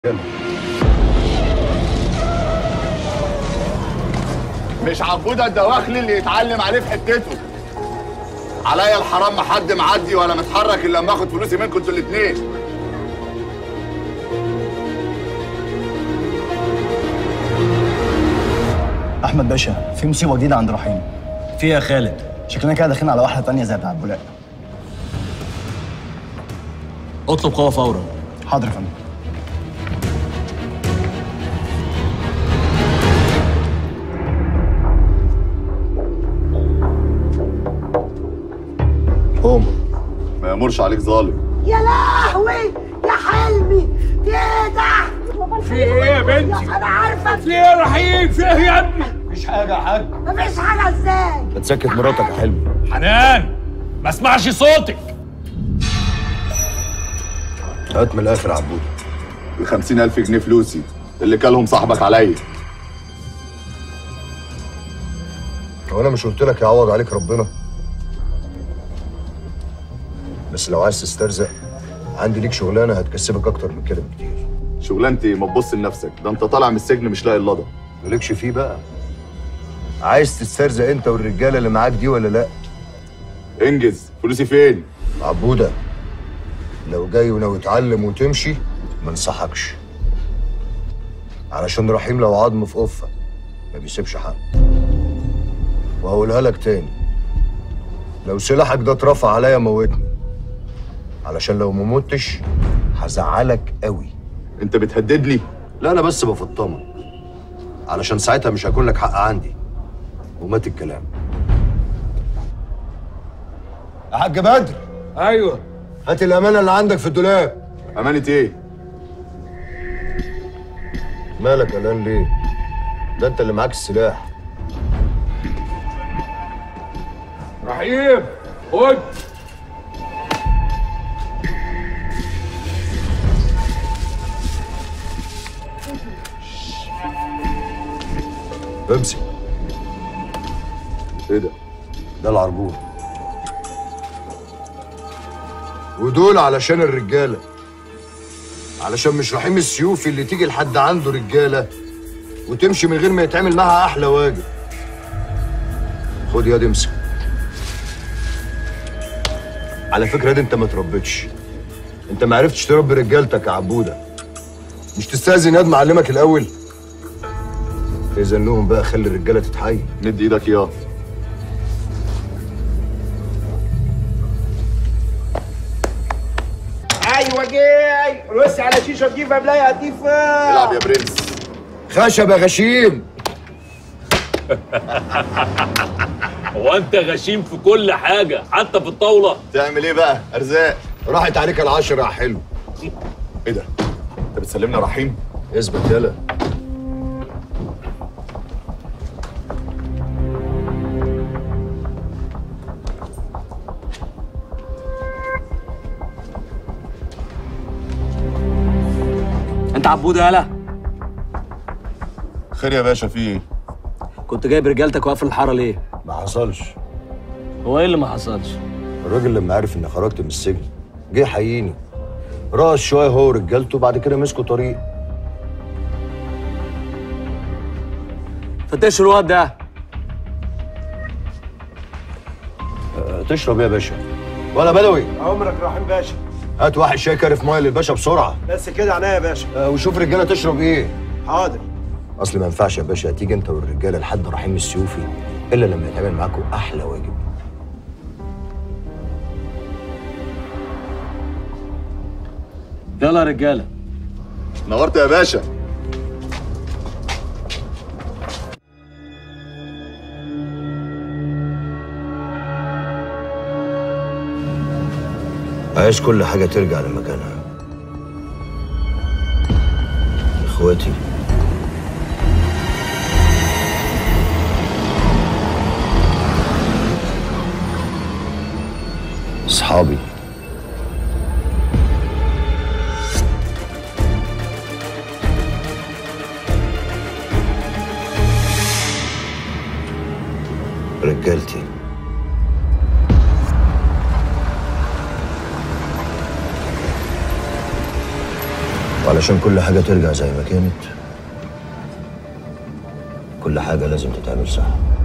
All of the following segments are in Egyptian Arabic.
مش عبودة الدواخلي اللي يتعلم عليه في حتته عليا الحرام ما حد معدي ولا متحرك الا لما اخد فلوسي منكم انتوا الاتنين احمد باشا في مصيبه جديده عند رحيم في يا خالد شكلنا كده داخلين على واحده تانية زي بتاع البولاق اطلب قوه فورا حاضر يا فندم قوم ما يامرش عليك ظالم يا لهوي يا حلمي في ايه ده؟ في ايه يا بنتي؟ انا عارفه في ايه يا رحيم؟ في ايه يا ابني؟ مفيش حاجه يا حاج مفيش حاجه ازاي؟ بتسكت مراتك يا حلمي حنان ما اسمعش صوتك هات من الاخر يا عبود ال 50000 جنيه فلوسي اللي كلهم صاحبك عليا هو انا مش قلت لك يعوض عليك ربنا بس لو عايز تسترزق عندي ليك شغلانه هتكسبك اكتر من كده بكتير شغلانتي ما تبص لنفسك ده انت طالع من السجن مش لاقي اللضا مالكش فيه بقى عايز تسترزق انت والرجاله اللي معاك دي ولا لا انجز فلوسي فين عبوده لو جاي وناوي تعلم وتمشي ما انصحكش علشان رحيم لو عظم في قفه ما بيسيبش حد وهقولها لك تاني لو سلاحك ده اترفع عليا موتني علشان لو ما متش هزعلك قوي انت بتهددني لا انا بس بفطمك علشان ساعتها مش هيكون لك حق عندي ومات الكلام يا حاج بدر ايوه هات الامانه اللي عندك في الدولاب امانه ايه مالك قلقان ليه ده انت اللي معاك السلاح رحيم خد امسك ايه ده ده العربون ودول علشان الرجاله علشان مش رحيم السيوفي اللي تيجي لحد عنده رجاله وتمشي من غير ما يتعمل معاها احلى واجب خد ياد امسك على فكره دي انت ما تربيتش انت ما عرفتش تربي رجالتك يا عبوده مش تستاذن ياد معلمك الاول اذن لهم بقى خلي الرجاله تتحين مد ايدك يا ايوه جاي رص على شيشه تجيب قبلها هتضيف العب يا برنس خشب يا غشيم هو انت غشيم في كل حاجه حتى في الطاوله تعمل ايه بقى ارزاق راحت عليك العشرة يا حلو ايه ده انت بتسلمنا رحيم اثبت يلا انت عبود يالا خير يا باشا في ايه كنت جايب رجالتك واقف الحاره ليه ما حصلش هو ايه اللي ما حصلش الراجل لما عرف اني خرجت من السجن جه يحييني رقص شويه هو ورجالته بعد كده مسكوا طريق فتش الواد ده أه تشرب ايه يا باشا ولا بدوي عمرك رحيم باشا هات واحد شاي كارف ميه للباشا بسرعه بس كده عينيا يا باشا أه وشوف رجاله تشرب ايه حاضر اصل ما ينفعش يا باشا تيجي انت والرجاله لحد رحيم السيوفي الا لما يتعمل معاكم احلى واجب يلا يا رجاله نورت يا باشا عايز كل حاجه ترجع لمكانها اخواتي اصحابي رجالتي وعلشان كل حاجة ترجع زي ما كانت كل حاجة لازم تتعمل صح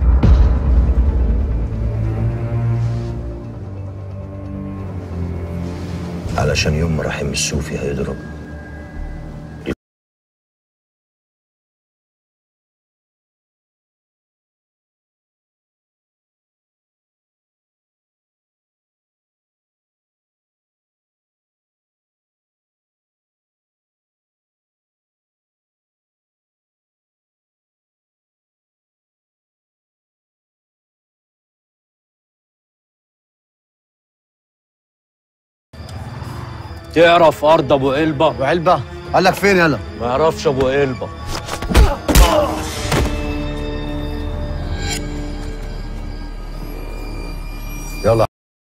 علشان يوم ما رحيم السوفي هيضرب تعرف ارض ابو قلبه وعلبه قال لك فين يلا ما يعرفش ابو قلبه يلا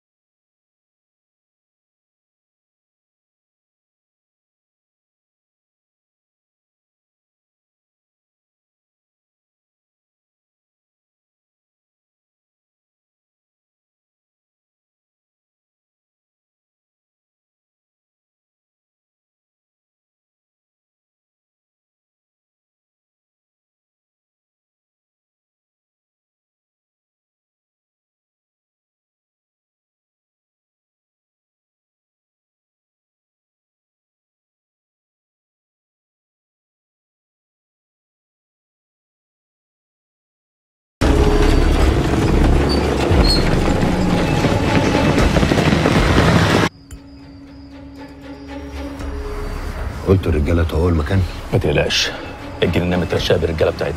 قلت الرجالة طوال المكان ما تقلقش الجنينه مترشقه بالرجاله بتاعتنا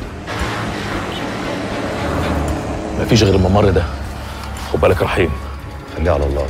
مفيش غير الممر ده خد بالك رحيم خليها على الله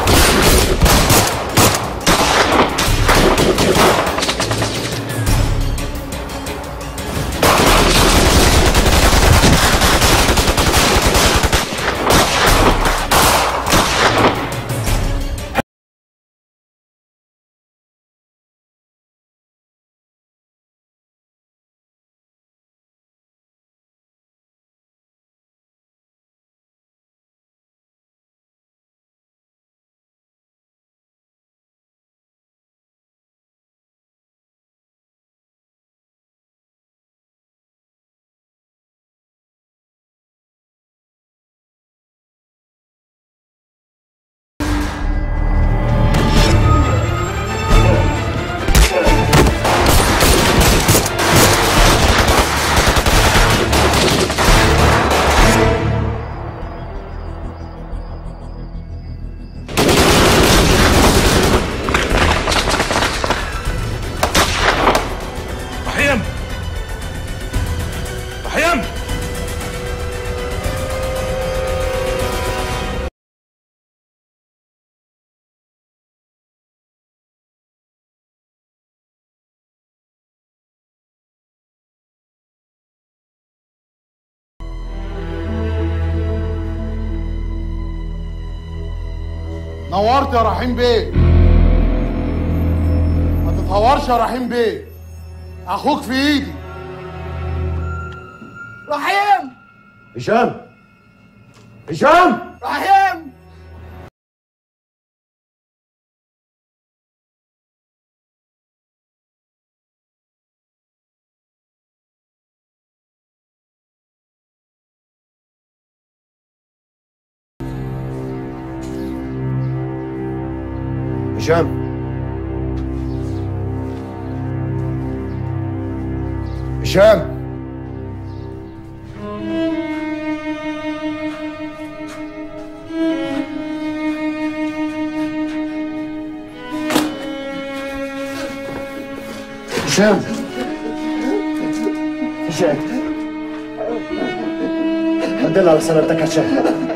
رحيم رحيم نورت يا رحيم بيه ما تتهورش يا رحيم بيه اخوك في ايدي رحيم هشام هشام رحيم هشام هشام هشام هشام الحمد لله على سلامتك يا هشام